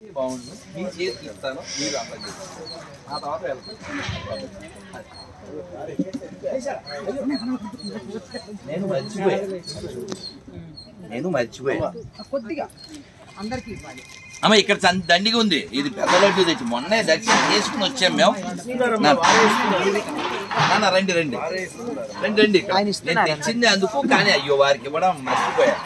బాగుంది మీ చేతికి ఇస్తాను మీరు అప్లై చేస్తారు ఆ తర్వాత వెళ్తాను నేను మర్చిపోయా నేను మర్చిపోయా కొద్దిగా అందరికి ఇవ్వాలి అమ్మ ఇక్కడ చం- దండిగా ఉంది ఇది పెద్ద లడ్డు తెచ్చి మొన్నే దర్శనం చేసుకుని వచ్చాం మేము నా- నాన్న రండి రండి రండి రండి ఇక్కడ. నేను తెచ్చింది అందుకు కానీ అయ్యో వారికి ఇవ్వడం మర్చిపోయా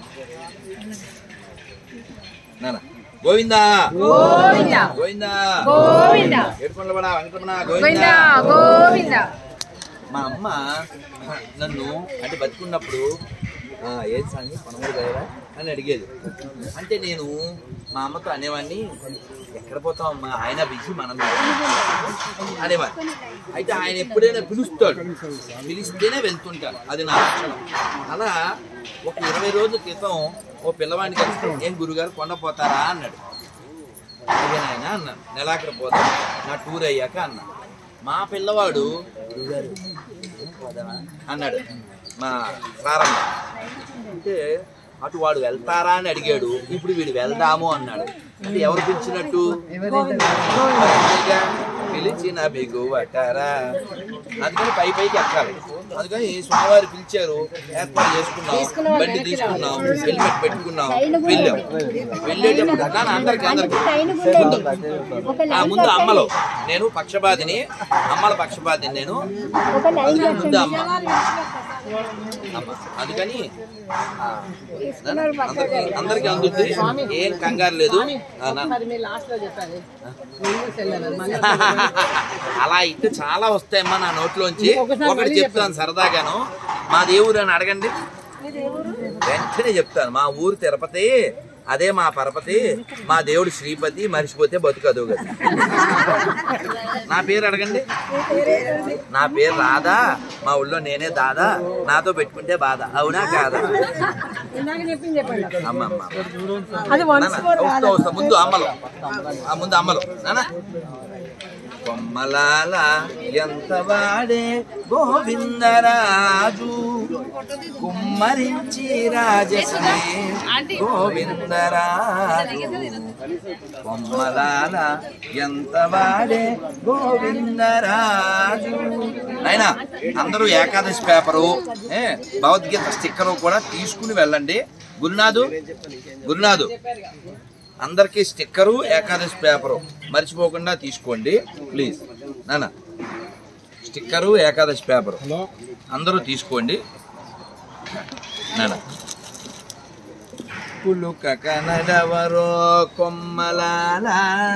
నాన్న గోవిందా గోవింద గోవిందా గోవింద ఏడుకొండలవాడ, వెంకటరమణ, గోవింద గోవిందా గోవింద మా అమ్మ నన్ను అంటే బతుకున్నప్పుడు "ఆ, ఏది సాంగి పనమూరు గాయరా అని అడిగేది అంటే నేను మా అమ్మతో అనేవాడిని ఎక్కడ పోతాం అమ్మా ఆయన బిజీ మనం అనేవాడిని అయితే ఆయన ఎప్పుడైనా పిలుస్తాడు పిలిస్తేనే వెళ్తుంటాను అది నా లక్షణం అలా ఒక ఇరవై రోజుల క్రితం ఓ పిల్లవాడిని కలిసి ఏం గురుగారు కొండ పోతారా అన్నాడు అలాగే నాయన అన్నాను నెలాఖరు పోతాం నా టూర్ అయ్యాక అన్నా మా పిల్లవాడు "గురువుగారు, పోదామా?" అన్నాడు మా ప్రారంభ అంటే అటు వాడు వెళ్తారా అని అడిగాడు ఇప్పుడు వీడు వెళ్దాము అన్నాడు అంటే ఎవరు పిలిచినట్టు అంతేగా, పిలిచిన బిగువటారా అందుకని పై పైకి ఎక్కాలి అందుకని స్వామివారు పిలిచారు ఏర్పాటు చేసుకున్నాం బండి తీసుకున్నాం హెల్మెట్ పెట్టుకున్నాం వెళ్ళాం వెళ్ళేటప్పుడు నాన్న అందరికి అందరికి ముందు ఆ, ముందు అమ్మలో నేను పక్షపాతిని అమ్మల పక్షపాతిని నేను అందుకని ముందు అమ్మ అమ్మ అందుకని ఆ, అందరికి అందరికి అందుద్ది ఏం కంగారు లేదు ఆ, నా- మరి మీరు లాస్ట్ లో చెప్పాలి నేను చెల్లెలు మళ్ళీ అలా అయితే చాలా వస్తాయమ్మా నా నోట్లోంచి ఒకటి చెప్తాను సరదాగాను మా దేవుడు అని అడగండి వెంటనే చెప్తాను మా ఊరు తిరుపతి అదే మా పరపతి మా దేవుడు శ్రీపతి మర్చిపోతే బతుకదు కదా నా పేరు అడగండి నా పేరు రాదా మా ఊళ్ళో నేనే దాదా నాతో పెట్టుకుంటే బాధ అవునా కాదా ఇందాక చెప్పింది చెప్పండి అమ్మ అమ్మ అది వన్స్ నాన్న, వస్తా వస్తా ముందు అమ్మలు ఆ ముందు అమ్మలు నానా కొమ్మలాల ఎంత వాడే గోవిందరాజు కుమ్మరించి రాజసమే గోవిందరాజు కొమ్మలాల ఎంత వాడే గోవిందరాజు అయినా అందరూ ఏకాదశి పేపరు ఏ భగవద్గీత స్టిక్కరు కూడా తీసుకుని వెళ్ళండి గురునాథు గురునాథు అందరికీ స్టిక్కరు ఏకాదశి పేపరు మర్చిపోకుండా తీసుకోండి ప్లీజ్ నాన్న స్టిక్కరు ఏకాదశి పేపరు అందరూ తీసుకోండి నాన్న పులుక కనడవరో కొమ్మలాల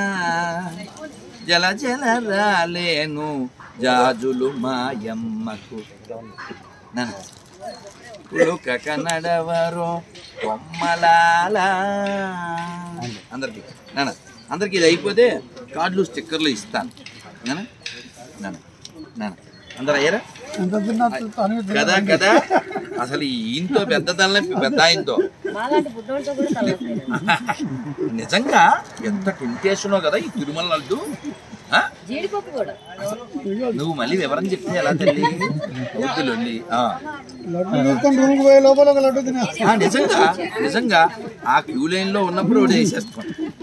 జల జల రాలేను జాజులు మాయమ్మకు నాన్న పులుక కన్నడవరో కొమ్మలాల అందరికి నాన్న అందరికి ఇది అయిపోతే కార్డులు స్టిక్కర్లు ఇస్తాను నాన్న నాన్న నాన్న అందరు అయ్యారా కదా కదా అసలు ఈయంతో పెద్ద తల్లని పెద్ద ఆయనతో మాలాంటి బుద్ధోళ్ళతో కూడా కలవట్లేదు నిజంగా ఎంత టెంటేషనో కదా ఈ తిరుమల లడ్డు ఆ? జీడిపప్పు కూడా నువ్వు మళ్ళీ వివరం చెప్తే ఎలా తల్లి వద్దులొల్లి. ఆ లోపల ఒక లడ్డు తినే ఆ, నిజంగా నిజంగా ఆ క్యూ లైన్ లో ఉన్నప్పుడు ఒకటి వేసేస్తాం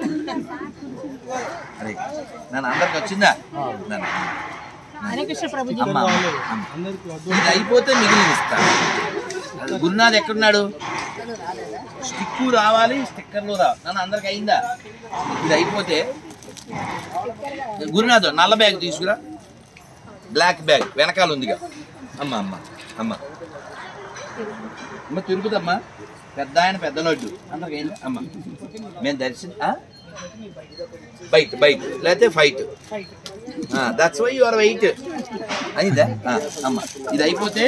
అరే నన్ను అందరికి వచ్చిందా నన్ను హరికృష్ణ ప్రభుజీ అమ్మ అమ్మ. ఇది అయిపోతే మిగిలిన ఇస్తాను అది గురునాథ్ ఎక్కడున్నాడు స్టిక్కు రావాలి స్టిక్కర్లు రావాలి నన్ను అందరికి అయిందా ఇది అయిపోతే గురునాథ్ నల్ల బ్యాగ్ తీసుకురా బ్లాక్ బ్యాగ్ వెనకాల ఉందిగా అమ్మ అమ్మ అమ్మ అమ్మ తిరుగుదమ్మా పెద్ద ఆయన పెద్ద లడ్డు అందరికి అయిందా అమ్మ మేము దర్శనం బైట్ బైట్ లేకపోతే fight that's why your wait అయిందా ఆ, అమ్మ ఇది అయిపోతే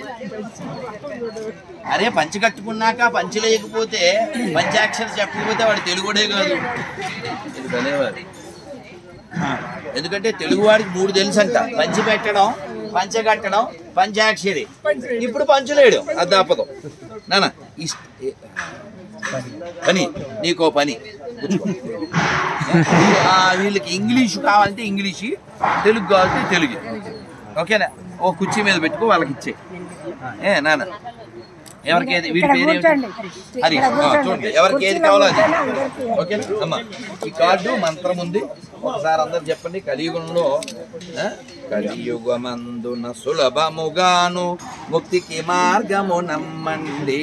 అరే పంచి కట్టుకున్నాక పంచి లేకపోతే పంచాక్షరం చెప్పకపోతే వాడు తెలుగుడే కాదు ఇది భలేవాడు ఆ, ఎందుకంటే తెలుగు వాడికి మూడు తెలుసు అంట పంచి పెట్టడం పంచ కట్టడం పంచాక్షరి ఇప్పుడు పంచులేడు అది తప్పదు నాన్న ఈ స్- పని నీకో పని కూర్చో. ఆ, వీళ్ళకి ఇంగ్లీష్ కావాలంటే ఇంగ్లీష్ తెలుగు కావాలంటే తెలుగు ఓకేనా ఓ కుర్చీ మీద పెట్టుకో వాళ్ళకి ఇచ్చే ఏ నాన్న ఎవరికి ఏది వీడి పేరు ఏమిటి? హరి ఆ, చూడండి ఎవరికి ఏది కావాలో అది ఓకే అమ్మా ఈ కార్డు మంత్రం ఉంది ఒకసారి అందరు చెప్పండి కలియుగంలో ఆ, కలియుగమందున సులభముగాను ముక్తికి మార్గము నమ్మండి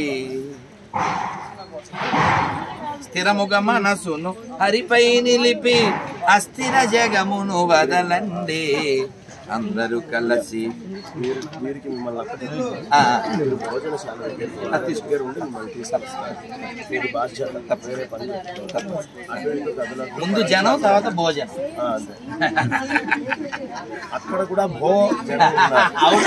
స్థిరముగ మనసును హరిపై నిలిపి అస్థిర జగమును వదలండి అందరూ కలిసి వీరికి మిమ్మల్ని అక్కడ ఆ, భోజనశాల దగ్గరికి ఆ, తీసుకో. పేరు ఉండి మిమ్మల్ని తీసుకొస్తారు మీరు బాధ్యత వేరే పని చేసుకోవాలి. అటు ఇటు కదలకు ముందు జనం తర్వాత భోజనం ఆ, అంతే. అక్కడ కూడా భో జనం ఉన్నారు. అవును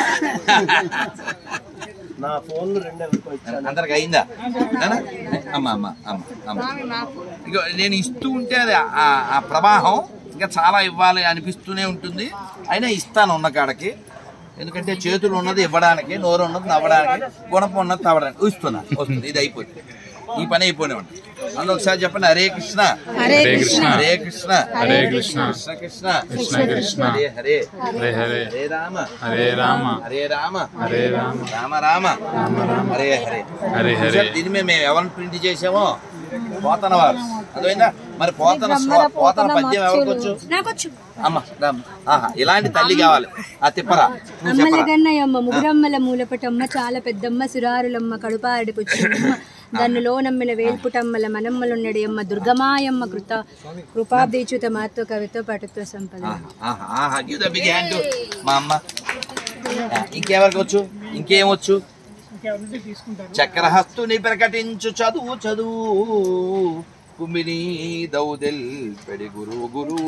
నా ఫోన్లు రెండు ఎవరికో ఇచ్చాను అందరికి అయిందా నానా? అమ్మ అమ్మ అమ్మ అమ్మ ఇగో నేను ఇస్తూ ఉంటే అది ఆ- ఆ ప్రవాహం ఇంకా చాలా ఇవ్వాలి అనిపిస్తూనే ఉంటుంది అయినా ఇస్తాను ఉన్న కాడకి ఎందుకంటే చేతులు ఉన్నది ఇవ్వడానికి నోరు ఉన్నది నవ్వడానికి గుణపం ఉన్నది తవ్వడానికి ఇస్తున్నా వస్తుంది ఇది అయిపోతుంది ఈ పని అయిపోయినా ఉంటుంది అందులో ఒకసారి చెప్పండి హరే కృష్ణ హరే కృష్ణ హరే కృష్ణ హరే కృష్ణ కృష్ణ కృష్ణ కృష్ణ కృష్ణ హరే హరే హరే హరే హరే రామ హరే రామ హరే రామ హరే రామ రామ రామ హరే హరే హరే హరే చూసారు దీని మీద మేము ఎవరిని ప్రింట్ చేసామో పోతన వారు అర్థమైందా మరి పోతన స్వ- పోతన పద్యం ఎవరికొచ్చు నాకొచ్చు అమ్మ రామ్మ. ఆహా ఇలాంటి తల్లి కావాలి ఆ తిప్పరా నువ్వు అమ్మల చెప్పరా గన్నయమ్మ ముగురమ్మల మూలపటమ్మ చాలా పెద్దమ్మ సురారులమ్మ కడుపారడి పుచ్చమ్మ దన్నులో నమ్మిన వేల్పుటమ్మల మనమ్మలున్నడి అమ్మ దుర్గమాయమ్మ కృత కృపాబ్దీచుత మహత్వ కవిత్వ పటుత్వ సంపద ఆహా, ఆహా, ఆహా గివ్ ద బిగ్ హ్యాండ్ మా అమ్మ ఆ, ఇంకెవరికి వచ్చు ఇంకేమొచ్చు చక్రహస్తుని ప్రకటించు చదువు చదువు కుమిని దౌదెల్ పెడి గురువు గురువు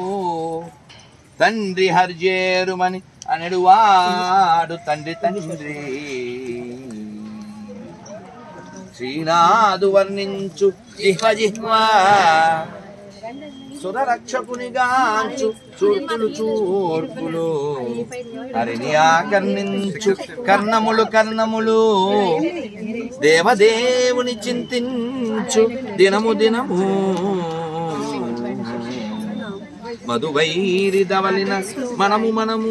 తండ్రి హర్జేరుమని అనడు వాడు తండ్రి తండ్రి శ్రీనాథు వర్ణించు జిహ్వ జిహ్వా సురరక్షకునిగాంచు చూర్పులు చూర్పులు హరిని ఆకర్ణించు కర్ణములు కర్ణములు దేవదేవుని చింతించు దినము దినము మధువైరి దవలిన మనము మనము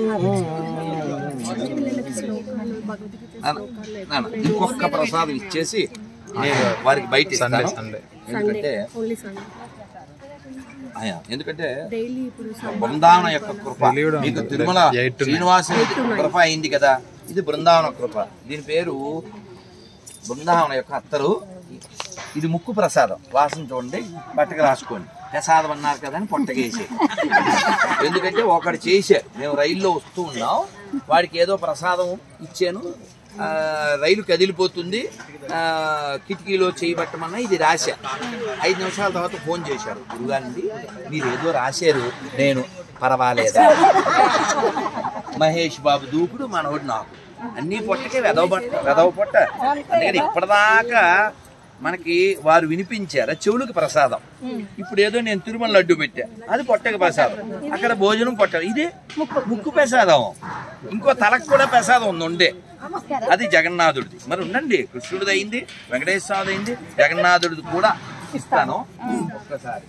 నాన్న, నాన్న, ఇంకొక ప్రసాదం ఇచ్చేసి నేను వారికి బయట సండే ఇస్తాను సండే ఎందుకంటే ఓన్లీ సండే ఆయా, ఎందుకంటే డైలీ ఇప్పుడు బృందావనం యొక్క కృప పెళ్లి కూడా మీకు ఉంటుంది. తిరుమల ఎయిట్ ఉన్నాయి. శ్రీనివాసుని కృప అయింది కదా ఇది బృందావన కృప దీని పేరు బృందావన యొక్క అత్తరు ఇది ముక్కు ప్రసాదం వాసన చూడండి బట్టకు రాసుకోండి ప్రసాదం అన్నారు కదా అని పొట్టకేసి ఎందుకంటే ఒకడు చేశారు మేము రైల్లో వస్తూ ఉన్నాం వాడికి ఏదో ప్రసాదం ఇచ్చాను ఆ, రైలు కదిలిపోతుంది ఆ, కిటికీలో చేయబట్టమన్నా ఇది రాశా ఐదు నిమిషాల తర్వాత ఫోన్ చేశారు గురుగారండి మీరు ఏదో రాశారు నేను పర్వాలేదా మహేష్ బాబు దూకుడు మనోడు నాకు అన్ని పొట్టకే వెదవ పట్ట వెదవ పొట్ట అందుకని ఇప్పటిదాకా మనకి వారు వినిపించారు అది చెవులకు ప్రసాదం ఇప్పుడు ఏదో నేను తిరుమల లడ్డు పెట్టా అది పొట్టకి ప్రసాదం అక్కడ భోజనం పొట్ట ఇదే ముక్కు ప్రసాదం ఇంకో తలకు కూడా ప్రసాదం ఉంది ఉండే అది జగన్నాథుడిది మరి ఉండండి కృష్ణుడిది అయింది వెంకటేశ్వర స్వామిది అయింది జగన్నాథుడిది కూడా ఇస్తాను ఒక్కసారి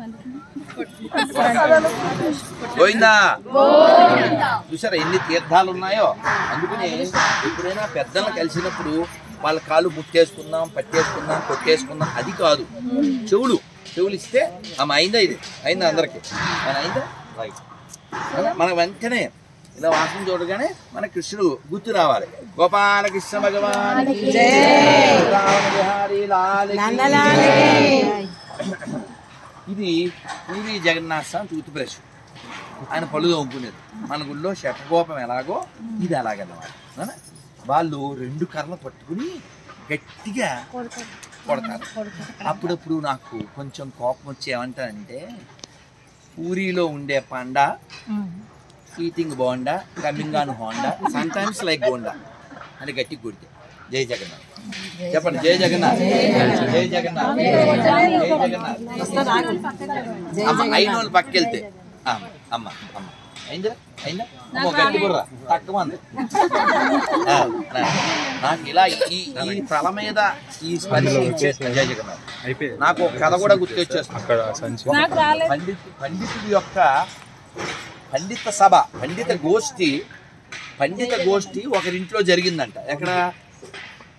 గోవిందా చూసారా ఎన్ని తీర్థాలు ఉన్నాయో అందుకని ఎప్పుడైనా పెద్దలను కలిసినప్పుడు వాళ్ళ కాళ్ళు ముట్టేసుకుందాం పట్టేసుకుందాం కొట్టేసుకుందాం అది కాదు చెవులు చెవులు ఇస్తే ఆమె అయిందా ఇది అయిందా అందరికి మన అయిందా రైట్ మన వెంటనే ఇలా వాసన చూడగానే మన కృష్ణుడు గుర్తు రావాలి గోపాలకృష్ణ భగవాన్ బిహారీ లాల్ కీ. ఇది పూరి జగన్నాథ్ స్వామి టూత్ బ్రష్ ఆయన పళ్ళు తోముకునేది మన గుళ్ళో శటకోపం ఎలాగో ఇది అలాగన్నమాట అవునా? వాళ్ళు రెండు కర్రలు పట్టుకుని గట్టిగా కొడతారు అప్పుడప్పుడు నాకు కొంచెం కోపం వచ్చి ఏమంటానంటే పూరిలో ఉండే panda eating bonda coming on Honda some times like bonda అని గట్టి కొడితే జై జగన్నాథ్ చెప్పండి జై జగన్నాథ్ జై జగన్నాథ్ జై జగన్నాథ్ అమ్మ అయిన వాళ్ళు పక్కెళ్తే అమ్మ అమ్మ అమ్మ అయిందా అయిందా అమ్మో గట్టి బుర్ర తక్కువ అంది ఆ, నా- నాకు ఇలా ఈ ఈ తల మీద ఈ స్పర్శ ఇచ్చేస్తుంది జై జగన్నాథ్ అయిపోయింది నాకు ఒక కథ కూడా గుర్తొచ్చేస్తుంది అక్కడ సంచి పండిత్ పండితుడి యొక్క పండిత సభ పండిత గోష్ఠి పండిత గోష్ఠి ఒకరింట్లో జరిగిందంట ఎక్కడ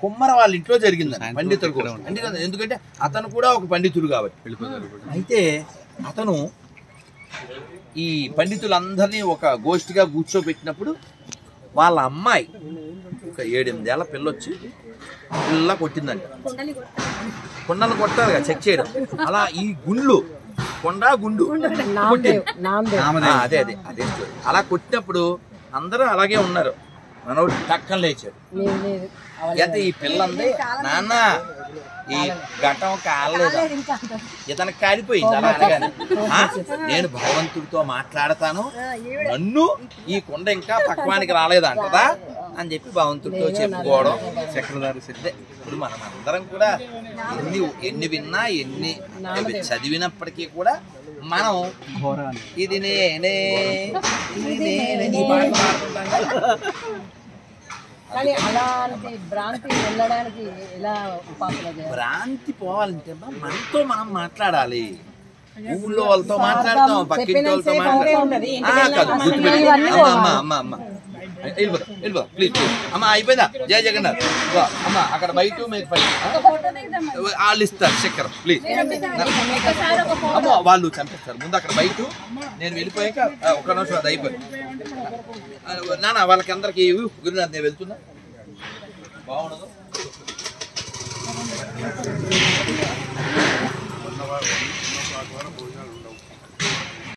కుమ్మర వాళ్ళ ఇంట్లో జరిగింది పండితుడు కూడా అంటే ఎందుకంటే అతను కూడా ఒక పండితుడు కాబట్టి అయితే అతను ఈ పండితులందరినీ ఒక గోష్ఠిగా కూర్చోబెట్టినప్పుడు వాళ్ళ అమ్మాయి ఒక ఏడెనిమిదేళ్ల పిల్లొచ్చి పిల్ల కొట్టిందంట కొండలు కొట్టారు కదా చెక్ చేయడం అలా ఈ గుండ్లు కొండ గుండు కొట్టింది. ఆ, అదే అదే అదే story. అలా కొట్టినప్పుడు అందరూ అలాగే ఉన్నారు మనోడు టక్కన లేచాడు అయితే ఈ పిల్లంది నాన్న ఈ ఘటం కాలేదు ఇతనికి కాలిపోయింది అలా అనగానే "ఆ? నేను భగవంతుడితో మాట్లాడతాను నన్ను ఈ కొండ ఇంకా పక్వానికి రాలేదంటదా అని చెప్పి భగవంతుడితో చెప్పుకోవడం చక్రధారి సిద్ధే ఇప్పుడు మనం అందరం కూడా ఎన్ని ఎన్ని విన్నా ఎన్ని చదివినప్పటికీ కూడా మనం ఇది నేనే ఇది నేనే ఈ పాట పాడుకుంటాం కదా. కానీ అలాంటి భ్రాంతి వెళ్ళడానికి ఎలా ఉపాసన చేయాలి భ్రాంతి పోవాలంటే అమ్మా, మనతో మనం మాట్లాడాలి ఊళ్ళో వాళ్ళతో మాట్లాడతాం పక్కింటి వాళ్ళతో మాట్లాడతాం ఆ, కాదు, గుర్తుపెట్టుకో. అమ్మ అమ్మ అమ్మ అమ్మ వెళ్ళిపోతా వెళ్ళిపోతా ప్లీజ్ ప్లీజ్ అమ్మ అయిపోయిందా జయ జగన్నాథ్ ఇదిగో, అమ్మ అక్కడ బయట మీకు పై వాళ్ళు ఇస్తారు చక్కెర ప్లీజ్ అమ్మ వాళ్ళు చంపేస్తారు ముందు అక్కడ బయట నేను వెళ్ళిపోయాక ఆ, ఒక్క నిమిషం అది అయిపోయింది ఆ, నాన్న వాళ్ళకి అందరికి ఇవ్వు. గురునాథ్ నేను వెళ్తున్నా బాగుండదు ఉన్నవారు ఉన్నవారు భోజనాలు